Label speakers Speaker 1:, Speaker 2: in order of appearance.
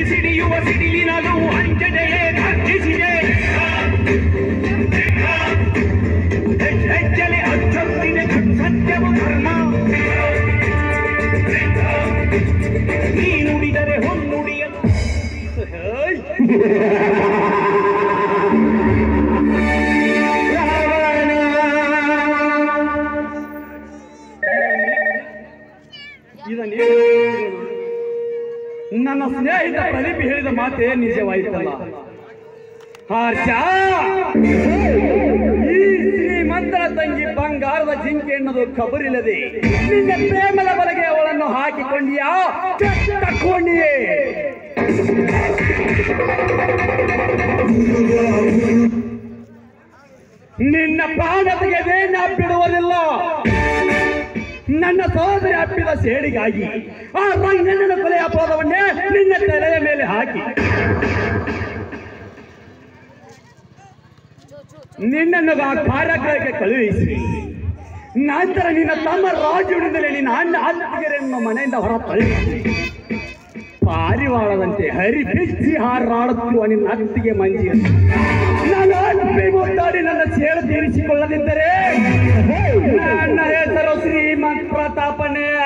Speaker 1: ಸಿಡಿಯುವ ಸಿಡಿಲಿನದು ಅಂಜದೆಯೇ ಧರ್ಜಿಸಿದೆ ಹೆಜ್ಜೆಲೆ ಅಚ್ಚೊತ್ತಿದೆ ಸತ್ಯವು ಧರ್ಮ ನೀ ನುಡಿದರೆ ಹೊನ್ನುಡಿಯಲು ಹೇಯ್! ಇದನ್ನ ಏನು? ನನ್ನ ಸ್ನೇಹಿತ ಪ್ರದೀಪ್ ಹೇಳಿದ ಮಾತೇ ನಿಜವಾಯಿತಲ್ಲ ಹರ್ಷ ಈ ಶ್ರೀಮಂತರ ತಂಗಿ ಬಂಗಾರದ ಜಿಂಕೆ ಎನ್ನುವುದು ಖಬರಿಲ್ಲದೆ ನಿನ್ನ ಪ್ರೇಮದ ಬಲಗೆ ಅವಳನ್ನು ಹಾಕಿಕೊಂಡಿಯಾ ತಕ್ಕೊಂಡಿಯೇ ನಿನ್ನ ಪ್ರಾಣ ತೆಗೆದೇ ನಾ ಬಿಡುವುದಿಲ್ಲ ನನ್ನ ಸಹೋದರಿ ಅಪ್ಪಿದ ಸೇಡಿಗಾಗಿ ಆ ರಂಗಣ್ಣನ ಕೊಲೆ ಅಪರಾಧವನ್ನೇ ನಿನ್ನ ತಲೆಯ ಮೇಲೆ ಹಾಕಿ ನಿನ್ನನ್ನು ಆ ಕಾರ್ಯಕ್ರಮಕ್ಕೆ ಕಳುಹಿಸಿ ನಂತರ ನಿನ್ನ ತಮ್ಮ ರಾಜುಡಿಂದಲೇ ನಿನ್ನ ಅಣ್ಣ ಅತ್ತಿಗೆರೆಯನ್ನು ಮನೆಯಿಂದ ಹೊರ ತಳ್ಳಿಸಿ ಪಾರಿವಾಳದಂತೆ ಹರಿ ಬಿಚ್ಚಿ ಹಾರಾಡುತ್ತಿರುವ ನಿನ್ನ ಅತ್ತಿಗೆ ಮಂಜಿಯನ್ನು ನಾನು ಅಪ್ಪಿ ಮುದ್ದಾಡಿ ನನ್ನ ಸೇಳು ತೀರಿಸಿಕೊಳ್ಳದಿದ್ದರೆ ನನ್ನ ಹೆಸರು ಶ್ರೀಮಂತ್ ಪ್ರತಾಪನೇ